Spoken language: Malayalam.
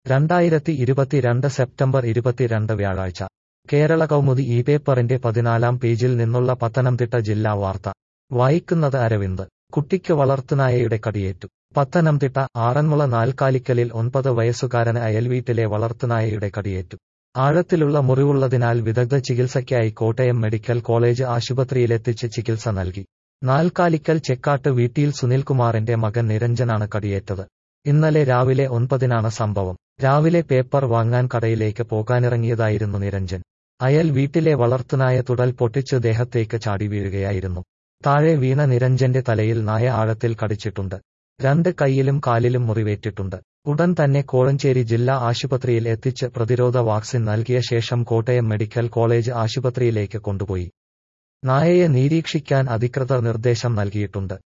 രണ്ടായിരത്തി ഇരുപത്തിരണ്ട് സെപ്റ്റംബർ ഇരുപത്തിരണ്ട് വ്യാഴാഴ്ച കേരള കൗമുദി ഈ പേപ്പറിന്റെ പതിനാലാം പേജിൽ നിന്നുള്ള പത്തനംതിട്ട ജില്ലാ വാർത്ത വായിക്കുന്നത് അരവിന്ദ് കുട്ടിക്ക് വളർത്തുനായയുടെ കടിയേറ്റു പത്തനംതിട്ട ആറന്മുള നാൽക്കാലിക്കലിൽ ഒൻപത് വയസ്സുകാരന് അയൽവീട്ടിലെ വളർത്തുനായയുടെ കടിയേറ്റു ആഴത്തിലുള്ള മുറിവുള്ളതിനാൽ വിദഗ്ധ ചികിത്സയ്ക്കായി കോട്ടയം മെഡിക്കൽ കോളേജ് ആശുപത്രിയിലെത്തിച്ച് ചികിത്സ നൽകി നാൽക്കാലിക്കൽ ചെക്കാട്ട് വീട്ടിൽ സുനിൽകുമാറിന്റെ മകൻ നിരഞ്ജനാണ് കടിയേറ്റത് ഇന്നലെ രാവിലെ ഒൻപതിനാണ് സംഭവം രാവിലെ പേപ്പർ വാങ്ങാൻ കടയിലേക്ക് പോകാനിറങ്ങിയതായിരുന്നു നിരഞ്ജൻ അയൽ വീട്ടിലെ വളർത്തുനായ തുടൽ പൊട്ടിച്ച് ദേഹത്തേക്ക് ചാടി വീഴുകയായിരുന്നു താഴെ വീണ നിരഞ്ജന്റെ തലയിൽ നായ ആഴത്തിൽ കടിച്ചിട്ടുണ്ട് രണ്ട് കൈയിലും കാലിലും മുറിവേറ്റിട്ടുണ്ട് ഉടൻ തന്നെ കോഴഞ്ചേരി ജില്ലാ ആശുപത്രിയിൽ എത്തിച്ച് പ്രതിരോധ വാക്സിൻ നൽകിയ ശേഷം കോട്ടയം മെഡിക്കൽ കോളേജ് ആശുപത്രിയിലേക്ക് കൊണ്ടുപോയി നായയെ നിരീക്ഷിക്കാൻ അധികൃതർ നിർദ്ദേശം നൽകിയിട്ടുണ്ട്